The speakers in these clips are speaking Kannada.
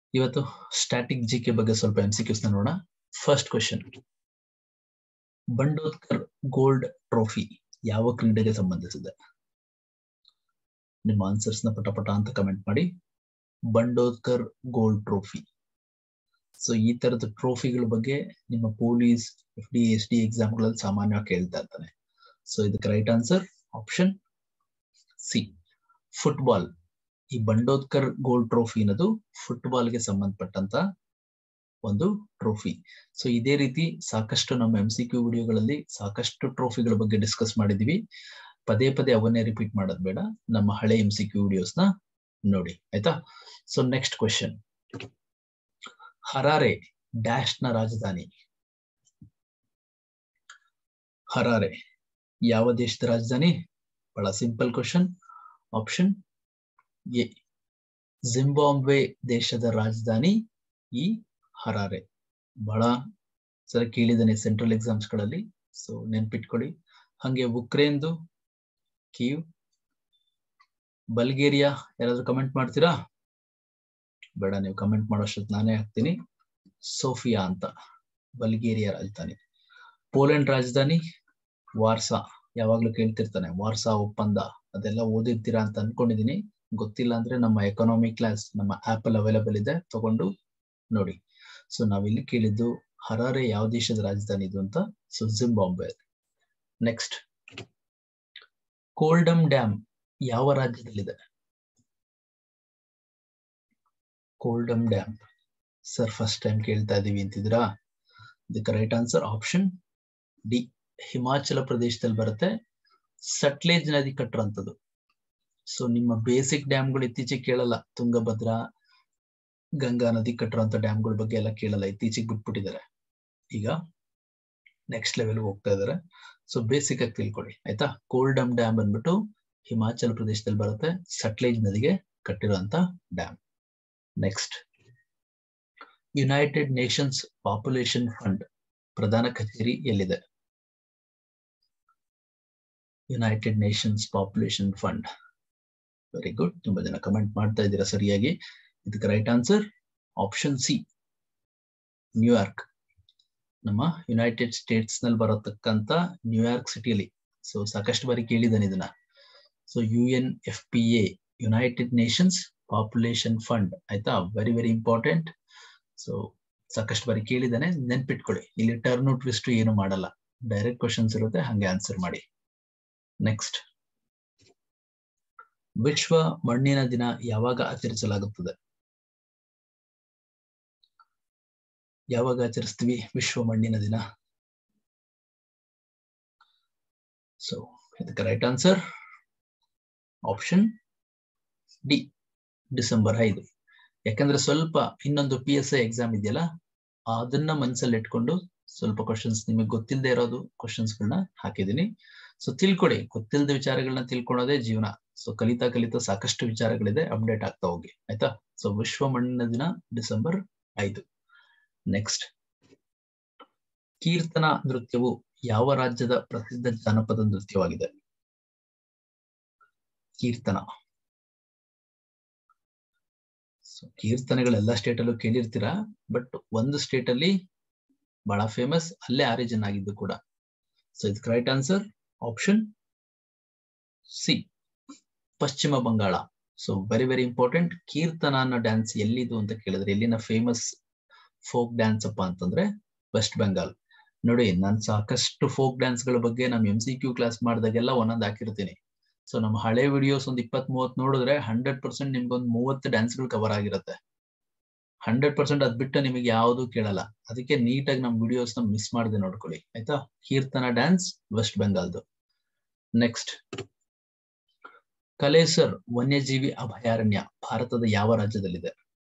ಇವತ್ತು ಸ್ಟ್ಯಾಟಿಕ್ ಜಿ ಕೆ ಬಗ್ಗೆ ಸ್ವಲ್ಪ ಎಂ ಸಿ ಕ್ಯೂಸ್ ನೋಡೋಣ first question Bandodkar gold trophy ಯಾವ ಕ್ರೀಡೆಗೆ ಸಂಬಂಧಿಸಿದೆ ನಿಮ್ಮ ಆನ್ಸರ್ಸ್ ನ ಪಟ ಪಟ ಅಂತ ಕಮೆಂಟ್ ಮಾಡಿ ಬಂಡೋದ್ಕರ್ ಗೋಲ್ಡ್ ಟ್ರೋಫಿ ಸೊ ಈ ತರದ ಟ್ರೋಫಿಗಳ ಬಗ್ಗೆ ನಿಮ್ಮ police F D S D ಎಕ್ಸಾಮ್ಗಳಲ್ಲಿ ಸಾಮಾನ್ಯವಾಗಿ ಕೇಳ್ತಾ ಇರ್ತಾನೆ ಸೊ ಇದಕ್ಕೆ right answer option C football ಈ ಬಂಡೋದ್ಕರ್ ಗೋಲ್ಡ್ ಟ್ರೋಫಿ ಅನ್ನೋದು ಫುಟ್ಬಾಲ್ಗೆ ಸಂಬಂಧಪಟ್ಟಂತ ಒಂದು ಟ್ರೋಫಿ ಸೊ ಇದೇ ರೀತಿ ಸಾಕಷ್ಟು ನಮ್ಮ ಎಂ ಸಿ ಕ್ಯೂ ವಿಡಿಯೋಗಳಲ್ಲಿ ಸಾಕಷ್ಟು ಟ್ರೋಫಿಗಳ ಬಗ್ಗೆ ಡಿಸ್ಕಸ್ ಮಾಡಿದೀವಿ ಪದೇ ಪದೇ ಅವನ್ನೇ ರಿಪೀಟ್ ಮಾಡೋದು ಬೇಡ ನಮ್ಮ ಹಳೆ ಎಂ ಸಿ ಕ್ಯೂ ವಿಡಿಯೋಸ್ ನ ನೋಡಿ ಆಯ್ತಾ so next question Harare dash ನ ರಾಜಧಾನಿ ಹರಾರೆ ಯಾವ ದೇಶದ ರಾಜಧಾನಿ ಬಹಳ simple question option A Zimbabwe ದೇಶದ ರಾಜಧಾನಿ ಈ ಹರಾರೆ ಬಹಳ ಸಲ ಕೇಳಿದ್ದಾನೆ ಸೆಂಟ್ರಲ್ ಎಕ್ಸಾಮ್ಸ್ ಗಳಲ್ಲಿ ಸೊ ನೆನ್ಪಿಟ್ಕೊಳ್ಳಿ ಹಂಗೆ ಉಕ್ರೇನ್ದು ಕೀವ್ ಬಲ್ಗೇರಿಯಾ ಯಾರಾದ್ರೂ ಕಮೆಂಟ್ ಮಾಡ್ತೀರಾ ಬೇಡ ನೀವು ಕಮೆಂಟ್ ಮಾಡೋಷ್ಟು ನಾನೇ ಹಾಕ್ತೀನಿ ಸೋಫಿಯಾ ಅಂತ ಬಲ್ಗೇರಿಯಾ ರಾಜಧಾನಿ ಪೋಲೆಂಡ್ ರಾಜಧಾನಿ ವಾರ್ಸಾ ಯಾವಾಗ್ಲೂ ಕೇಳ್ತಿರ್ತಾನೆ ವಾರ್ಸಾ ಒಪ್ಪಂದ ಅದೆಲ್ಲ ಓದಿರ್ತೀರಾ ಅಂತ ಅನ್ಕೊಂಡಿದೀನಿ ಗೊತ್ತಿಲ್ಲ ಅಂದ್ರೆ ನಮ್ಮ ಎಕನಾಮಿಕ್ ಕ್ಲಾಸ್ ನಮ್ಮ ಆಪ್ ಅಲ್ಲಿ ಅವೈಲೇಬಲ್ ಇದೆ ತಗೊಂಡು ನೋಡಿ ಸೊ ನಾವಿಲ್ಲಿ ಕೇಳಿದ್ದು ಹರಾರೆ ಯಾವ ದೇಶದ ರಾಜಧಾನಿ ಇದು ಅಂತ so Zimbabwe next Koldam dam ಯಾವ ರಾಜ್ಯದಲ್ಲಿದೆ Koldam dam sir first time ಕೇಳ್ತಾ ಇದೀವಿ ಅಂತಿದ್ರಾ ಇದಕ್ಕೆ right answer option D Himachal ಪ್ರದೇಶದಲ್ಲಿ ಬರುತ್ತೆ ಸಟ್ಲೇಜ್ ನದಿ ಕಟ್ಟರಂತದ್ದು ಸೊ ನಿಮ್ಮ ಬೇಸಿಕ್ ಡ್ಯಾಮ್ಗಳು ಇತ್ತೀಚೆಗೆ ಕೇಳಲ್ಲ ತುಂಗಭದ್ರಾ ಗಂಗಾ ನದಿ ಕಟ್ಟಿರುವಂತ ಡ್ಯಾಮ್ಗಳ ಬಗ್ಗೆ ಎಲ್ಲ ಕೇಳಲ್ಲ ಇತ್ತೀಚೆಗೆ ಬಿಟ್ಬಿಟ್ಟಿದ್ದಾರೆ ಈಗ ನೆಕ್ಸ್ಟ್ ಲೆವೆಲ್ ಹೋಗ್ತಾ ಇದಾರೆ ಸೊ ಬೇಸಿಕ್ ಆಗಿ ತಿಳ್ಕೊಳ್ಳಿ ಆಯ್ತಾ ಕೋಲ್ಡಮ್ ಡ್ಯಾಮ್ ಬಂದ್ಬಿಟ್ಟು ಹಿಮಾಚಲ ಪ್ರದೇಶದಲ್ಲಿ ಬರುತ್ತೆ ಸಟ್ಲೇಜ್ ನದಿಗೆ ಕಟ್ಟಿರುವಂತ dam next United Nations population fund ಪ್ರಧಾನ ಕಚೇರಿ ಎಲ್ಲಿದೆ United Nations population fund very good ತುಂಬಾ ಜನ ಕಮೆಂಟ್ ಮಾಡ್ತಾ ಇದ್ದೀರಾ ಸರಿಯಾಗಿ ಇದಕ್ಕೆ right answer option C New York ನಮ್ಮ ಯುನೈಟೆಡ್ ಸ್ಟೇಟ್ಸ್ ನಲ್ಲಿ ಬರತಕ್ಕಂತ ನ್ಯೂಯಾರ್ಕ್ ಸಿಟಿಯಲ್ಲಿ ಸೊ ಸಾಕಷ್ಟು ಬಾರಿ ಕೇಳಿದ್ದಾನೆ ಇದನ್ನ so U N F P A United Nations population fund ಆಯ್ತಾ ವೆರಿ ವೆರಿ ಇಂಪಾರ್ಟೆಂಟ್ ಸೊ ಸಾಕಷ್ಟು ಬಾರಿ ಕೇಳಿದ್ದಾನೆ ನೆನ್ಪಿಟ್ಕೊಳ್ಳಿ ಇಲ್ಲಿ ಟರ್ನ್ ಟ್ವಿಸ್ಟ್ ಏನು ಮಾಡಲ್ಲ ಡೈರೆಕ್ಟ್ ಕ್ವಶನ್ಸ್ ಇರುತ್ತೆ ಹಂಗೆ ಆನ್ಸರ್ ಮಾಡಿ ನೆಕ್ಸ್ಟ್ ವಿಶ್ವ ಮಣ್ಣಿನ ದಿನ ಯಾವಾಗ ಆಚರಿಸಲಾಗುತ್ತದೆ ಯಾವಾಗ ಆಚರಿಸ್ತೀವಿ ವಿಶ್ವ ಮಣ್ಣಿನ ದಿನ ಸೊ ಇದಕ್ಕೆ right answer option D December ಐದು ಯಾಕಂದ್ರೆ ಸ್ವಲ್ಪ ಇನ್ನೊಂದು ಪಿ ಎಸ್ ಐ ಎಕ್ಸಾಮ್ ಇದೆಯಲ್ಲ ಅದನ್ನ ಮನ್ಸಲ್ಲಿ ಇಟ್ಕೊಂಡು ಸ್ವಲ್ಪ ಕ್ವಶನ್ಸ್ ನಿಮಗೆ ಗೊತ್ತಿಲ್ಲದೆ ಇರೋದು ಕ್ವಶನ್ಸ್ ಗಳನ್ನ ಹಾಕಿದೀನಿ ಸೊ ತಿಳ್ಕೊಡಿ ಗೊತ್ತಿಲ್ಲದ ವಿಚಾರಗಳನ್ನ ತಿಳ್ಕೊಳ್ಳೋದೇ ಜೀವನ ಸೊ ಕಲಿತಾ ಕಲಿತಾ ಸಾಕಷ್ಟು ವಿಚಾರಗಳಿದೆ ಅಪ್ಡೇಟ್ ಆಗ್ತಾ ಹೋಗಿ ಆಯ್ತಾ ಸೊ ವಿಶ್ವ ಮಣ್ಣಿನ ದಿನ ಡಿಸೆಂಬರ್ ಐದು ನೆಕ್ಸ್ಟ್ ಕೀರ್ತನ ನೃತ್ಯವು ಯಾವ ರಾಜ್ಯದ ಪ್ರಸಿದ್ಧ ಜಾನಪದ ನೃತ್ಯವಾಗಿದೆ ಕೀರ್ತನ ಸೊ ಕೀರ್ತನೆಗಳೆಲ್ಲ ಸ್ಟೇಟ್ ಅಲ್ಲೂ ಕೇಳಿರ್ತೀರಾ ಬಟ್ ಒಂದು ಸ್ಟೇಟ್ ಅಲ್ಲಿ ಬಹಳ ಫೇಮಸ್ ಅಲ್ಲೇ ಆರಿಜಿನ್ ಆಗಿದ್ದು ಕೂಡ ಸೊ ಇದಕ್ಕೆ right answer option C Pashchima Bangala so very very important Kirtana ಅನ್ನೋ ಡ್ಯಾನ್ಸ್ ಎಲ್ಲಿದು ಅಂತ ಕೇಳಿದ್ರೆ ಎಲ್ಲಿನ ಫೇಮಸ್ ಫೋಕ್ ಡ್ಯಾನ್ಸ್ ಅಪ್ಪ ಅಂತಂದ್ರೆ ವೆಸ್ಟ್ ಬೆಂಗಾಲ್ ನೋಡಿ ನಾನು ಸಾಕಷ್ಟು ಫೋಕ್ ಡ್ಯಾನ್ಸ್ ಗಳ ಬಗ್ಗೆ ನಮ್ ಎಂ ಸಿ ಕ್ಯೂ ಕ್ಲಾಸ್ ಮಾಡಿದಾಗೆಲ್ಲ ಒಂದೊಂದು ಹಾಕಿರ್ತೀನಿ ಸೊ ನಮ್ಮ ಹಳೆ ವಿಡಿಯೋಸ್ ಒಂದ್ ಇಪ್ಪತ್ ಮೂವತ್ ನೋಡಿದ್ರೆ ಹಂಡ್ರೆಡ್ ಪರ್ಸೆಂಟ್ ನಿಮ್ಗೊಂದು ಮೂವತ್ತು ಡ್ಯಾನ್ಸ್ ಗಳು ಕವರ್ ಆಗಿರುತ್ತೆ ಹಂಡ್ರೆಡ್ ಪರ್ಸೆಂಟ್ ಅದ್ ಬಿಟ್ಟು ನಿಮಗೆ ಯಾವುದು ಕೇಳಲ್ಲ ಅದಕ್ಕೆ ನೀಟಾಗಿ ನಮ್ ವಿಡಿಯೋಸ್ ನ ಮಿಸ್ ಮಾಡದೆ ನೋಡ್ಕೊಳ್ಳಿ ಆಯ್ತಾ ಕೀರ್ತನ ಡ್ಯಾನ್ಸ್ ವೆಸ್ಟ್ ಬೆಂಗಾಲ್ದು ನೆಕ್ಸ್ಟ್ ಕಲೇಸರ್ ವನ್ಯಜೀವಿ ಅಭಯಾರಣ್ಯ ಭಾರತದ ಯಾವ ರಾಜ್ಯದಲ್ಲಿದೆ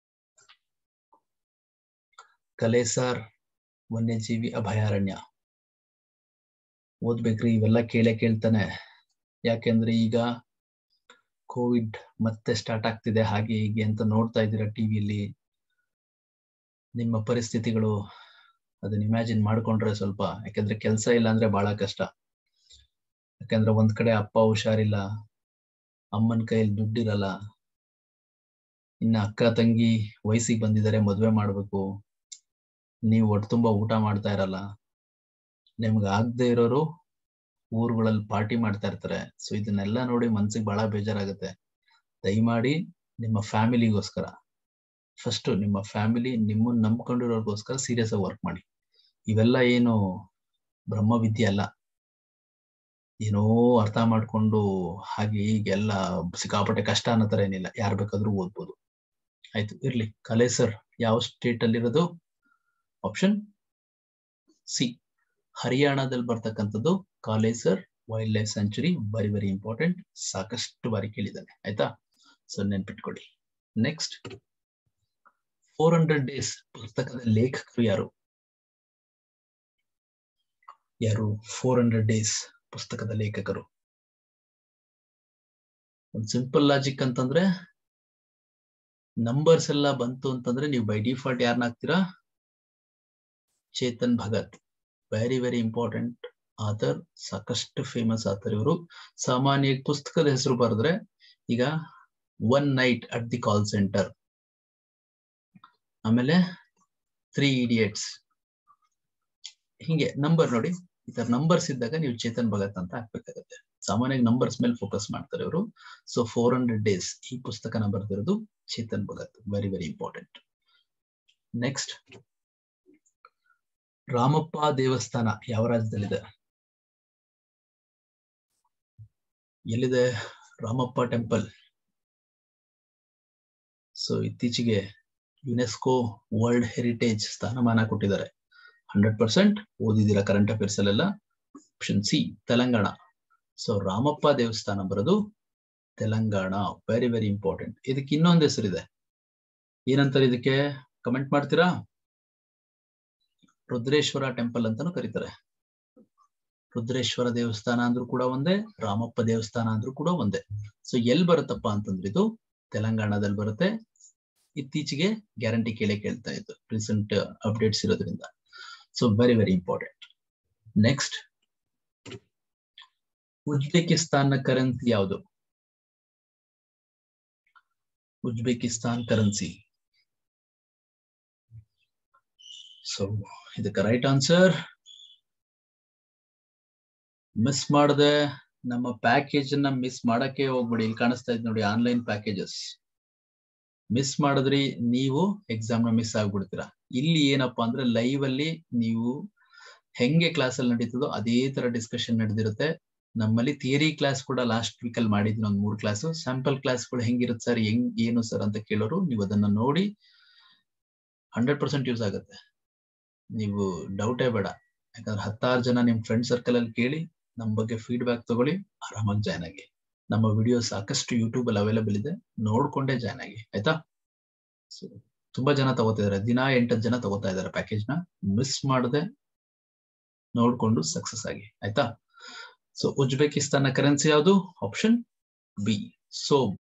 ಕಲೇಸರ್ ವನ್ಯಜೀವಿ ಅಭಯಾರಣ್ಯ ಓದ್ಬೇಕ್ರಿ ಇವೆಲ್ಲ ಕೇಳೇ ಕೇಳ್ತಾನೆ ಯಾಕೆಂದ್ರೆ ಈಗ ಕೋವಿಡ್ ಮತ್ತೆ ಸ್ಟಾರ್ಟ್ ಆಗ್ತಿದೆ ಹಾಗೆ ಹೀಗೆ ಅಂತ ನೋಡ್ತಾ ಇದ್ದೀರಾ ಟಿವಿಯಲ್ಲಿ ನಿಮ್ಮ ಪರಿಸ್ಥಿತಿಗಳು ಅದನ್ನ ಇಮ್ಯಾಜಿನ್ ಮಾಡ್ಕೊಂಡ್ರೆ ಸ್ವಲ್ಪ ಯಾಕಂದ್ರೆ ಕೆಲಸ ಇಲ್ಲ ಅಂದ್ರೆ ಬಹಳ ಕಷ್ಟ ಯಾಕಂದ್ರೆ ಒಂದ್ ಕಡೆ ಅಪ್ಪ ಹುಷಾರಿಲ್ಲ ಅಮ್ಮನ ಕೈಯಲ್ಲಿ ದುಡ್ಡಿರಲ್ಲ ಇನ್ನ ಅಕ್ಕ ತಂಗಿ ವಯಸ್ಸಿಗೆ ಬಂದಿದ್ದಾರೆ ಮದ್ವೆ ಮಾಡ್ಬೇಕು ನೀವು ಒಟ್ಟು ತುಂಬಾ ಊಟ ಮಾಡ್ತಾ ಇರಲ್ಲ ನಿಮ್ಗೆ ಆಗದೆ ಇರೋರು ಊರುಗಳಲ್ಲಿ ಪಾರ್ಟಿ ಮಾಡ್ತಾ ಇರ್ತಾರೆ ಸೊ ಇದನ್ನೆಲ್ಲ ನೋಡಿ ಮನ್ಸಿಗೆ ಬಹಳ ಬೇಜಾರಾಗುತ್ತೆ ದಯಮಾಡಿ ನಿಮ್ಮ ಫ್ಯಾಮಿಲಿಗೋಸ್ಕರ ಫಸ್ಟ್ ನಿಮ್ಮ ಫ್ಯಾಮಿಲಿ ನಿಮ್ಮನ್ನ ನಂಬ್ಕೊಂಡಿರೋರ್ಗೋಸ್ಕರ ಸೀರಿಯಸ್ ಆಗಿ ವರ್ಕ್ ಮಾಡಿ ಇವೆಲ್ಲ ಏನು ಬ್ರಹ್ಮವಿದ್ಯೆ ಅಲ್ಲ ಏನೋ ಅರ್ಥ ಮಾಡ್ಕೊಂಡು ಹಾಗೆ ಹೀಗೆಲ್ಲ ಸಿಕ್ಕಾಪಟ್ಟೆ ಕಷ್ಟ ಅನ್ನೋ ತರ ಏನಿಲ್ಲ ಯಾರು ಬೇಕಾದ್ರೂ ಓದ್ಬೋದು ಆಯ್ತು ಇರ್ಲಿ ಕಲೆ ಸರ್ ಯಾವ ಸ್ಟೇಟ್ ಅಲ್ಲಿರೋದು ಆಪ್ಷನ್ ಸಿ ಹರಿಯಾಣದಲ್ಲಿ ಬರ್ತಕ್ಕಂಥದ್ದು Kalesar wildlife sanctuary very very important ಸಾಕಷ್ಟು ಬಾರಿ ಕೇಳಿದ್ದಾನೆ ಆಯ್ತಾ ಸೊ ನೆನ್ಪಿಟ್ಕೊಳ್ಳಿ ನೆಕ್ಸ್ಟ್ ಫೋರ್ ಹಂಡ್ರೆಡ್ ಡೇಸ್ ಪುಸ್ತಕದ ಲೇಖಕರು ಯಾರು ಯಾರು ಫೋರ್ ಹಂಡ್ರೆಡ್ ಡೇಸ್ ಪುಸ್ತಕದ ಲೇಖಕರು ಒಂದು ಸಿಂಪಲ್ ಲಾಜಿಕ್ ಅಂತಂದ್ರೆ ನಂಬರ್ಸ್ ಎಲ್ಲ ಬಂತು ಅಂತಂದ್ರೆ ನೀವು ಬೈ ಡಿಫಾಲ್ಟ್ ಯಾರನ್ನ ಹಾಕ್ತೀರಾ Chetan Bhagat very very important author ಸಾಕಷ್ಟು ಫೇಮಸ್ ಆಥರ್ ಇವರು ಸಾಮಾನ್ಯ ಪುಸ್ತಕದ ಹೆಸರು ಬರೆದ್ರೆ ಈಗ one night at the call center ಆಮೇಲೆ ತ್ರೀ ಇಡಿಯಟ್ಸ್ ಹಿಂಗೆ ನಂಬರ್ ನೋಡಿ ಈ ತರ ನಂಬರ್ಸ್ ಇದ್ದಾಗ ನೀವು ಚೇತನ್ ಭಗತ್ ಅಂತ ಹಾಕ್ಬೇಕಾಗತ್ತೆ ಸಾಮಾನ್ಯ ನಂಬರ್ಸ್ ಮೇಲೆ ಫೋಕಸ್ ಮಾಡ್ತಾರೆ ಇವರು ಸೊ ಫೋರ್ ಹಂಡ್ರೆಡ್ ಡೇಸ್ ಈ ಪುಸ್ತಕನ ಬರೆದಿರೋದು Chetan Bhagat very very important next Ramappa ದೇವಸ್ಥಾನ ಯಾವ ರಾಜ್ಯದಲ್ಲಿದೆ ಎಲ್ಲಿದೆ ರಾಮಪ್ಪ ಟೆಂಪಲ್ ಸೊ ಇತ್ತೀಚೆಗೆ ಯುನೆಸ್ಕೋ ವರ್ಲ್ಡ್ ಹೆರಿಟೇಜ್ ಸ್ಥಾನಮಾನ ಕೊಟ್ಟಿದ್ದಾರೆ ಹಂಡ್ರೆಡ್ ಪರ್ಸೆಂಟ್ ಓದಿದಿರ ಕರೆಂಟ್ ಅಫೇರ್ಸ್ ಅಲ್ಲೆಲ್ಲ option C Telangana so Ramappa ದೇವಸ್ಥಾನ ಬರೋದು ತೆಲಂಗಾಣ ವೆರಿ ವೆರಿ ಇಂಪಾರ್ಟೆಂಟ್ ಇದಕ್ಕೆ ಇನ್ನೊಂದು ಹೆಸರಿದೆ ಏನಂತಾರೆ ಇದಕ್ಕೆ ಕಮೆಂಟ್ ಮಾಡ್ತೀರಾ ರುದ್ರೇಶ್ವರ ಟೆಂಪಲ್ ಅಂತಾನು ಕರೀತಾರೆ ರುದ್ರೇಶ್ವರ ದೇವಸ್ಥಾನ ಅಂದ್ರೂ ಕೂಡ ಒಂದೇ ರಾಮಪ್ಪ ದೇವಸ್ಥಾನ ಅಂದ್ರೂ ಕೂಡ ಒಂದೇ ಸೊ ಎಲ್ಲಿ ಬರುತ್ತಪ್ಪ ಅಂತಂದ್ರೆ ಇದು ತೆಲಂಗಾಣದಲ್ಲಿ ಬರುತ್ತೆ ಇತ್ತೀಚೆಗೆ ಗ್ಯಾರಂಟಿ ಕೇಳೇ ಕೇಳ್ತಾ ಇತ್ತು ರೀಸೆಂಟ್ ಅಪ್ಡೇಟ್ಸ್ ಇರೋದ್ರಿಂದ so very very important next ಉಜ್ಬೇಕಿಸ್ತಾನ್ನ ಕರೆನ್ಸಿ ಯಾವುದು ಉಜ್ಬೇಕಿಸ್ತಾನ್ ಕರೆನ್ಸಿ ಸೊ ಇದಕ್ಕೆ ರೈಟ್ ಆನ್ಸರ್ ಮಿಸ್ ಮಾಡದೆ ನಮ್ಮ ಪ್ಯಾಕೇಜ್ ಅನ್ನ ಮಿಸ್ ಮಾಡಕ್ಕೆ ಹೋಗ್ಬಿಡಿ ಇಲ್ಲಿ ಕಾಣಿಸ್ತಾ ಇದ್ ನೋಡಿ ಆನ್ಲೈನ್ ಪ್ಯಾಕೇಜಸ್ ಮಿಸ್ ಮಾಡಿದ್ರಿ ನೀವು ಎಕ್ಸಾಮ್ ನ ಮಿಸ್ ಆಗ್ಬಿಡ್ತೀರಾ ಇಲ್ಲಿ ಏನಪ್ಪಾ ಅಂದ್ರೆ ಲೈವ್ ಅಲ್ಲಿ ನೀವು ಹೆಂಗೆ ಕ್ಲಾಸ್ ಅಲ್ಲಿ ನಡೀತದೋ ಅದೇ ತರ ಡಿಸ್ಕಷನ್ ನಡೆದಿರುತ್ತೆ ನಮ್ಮಲ್ಲಿ ಥಿಯರಿ ಕ್ಲಾಸ್ ಕೂಡ ಲಾಸ್ಟ್ ವೀಕ್ ಅಲ್ಲಿ ಮಾಡಿದ್ವಿ ಒಂದು ಮೂರು ಕ್ಲಾಸ್ ಸ್ಯಾಂಪಲ್ ಕ್ಲಾಸ್ಗಳು ಹೆಂಗಿರುತ್ತೆ ಸರ್ ಹೆಂಗ್ ಏನು ಸರ್ ಅಂತ ಕೇಳೋರು ನೀವು ಅದನ್ನ ನೋಡಿ ಹಂಡ್ರೆಡ್ ಪರ್ಸೆಂಟ್ ಯೂಸ್ ಆಗುತ್ತೆ ನೀವು ಡೌಟೇ ಬೇಡ ಯಾಕಂದ್ರೆ ಹತ್ತಾರು ಜನ ನಿಮ್ ಫ್ರೆಂಡ್ ಸರ್ಕಲ್ ಅಲ್ಲಿ ಕೇಳಿ ನಮ್ ಬಗ್ಗೆ ಫೀಡ್ಬ್ಯಾಕ್ ತಗೊಳ್ಳಿ ಆರಾಮಾಗಿ ಜಾಯ್ನ್ ಆಗಿ ನಮ್ಮ ವಿಡಿಯೋ ಸಾಕಷ್ಟು ಯೂಟ್ಯೂಬ್ ಅಲ್ಲಿ ಅವೈಲೇಬಲ್ ಇದೆ ನೋಡ್ಕೊಂಡೇ ಜಾಯ್ನ್ ಆಗಿ ಆಯ್ತಾ ಸೊ ತುಂಬಾ ಜನ ತಗೋತಿದ್ದಾರೆ ದಿನ ಎಂಟತ್ತು ಜನ ತಗೋತಾ ಇದ್ದಾರೆ ಪ್ಯಾಕೇಜ್ ನ ಮಿಸ್ ಮಾಡದೆ ನೋಡ್ಕೊಂಡು ಸಕ್ಸಸ್ ಆಗಿ ಆಯ್ತಾ ಸೊ ಉಜ್ಬೇಕಿಸ್ತಾನ ಕರೆನ್ಸಿ ಯಾವುದು ಆಪ್ಷನ್ ಬಿ ಸೋಬ್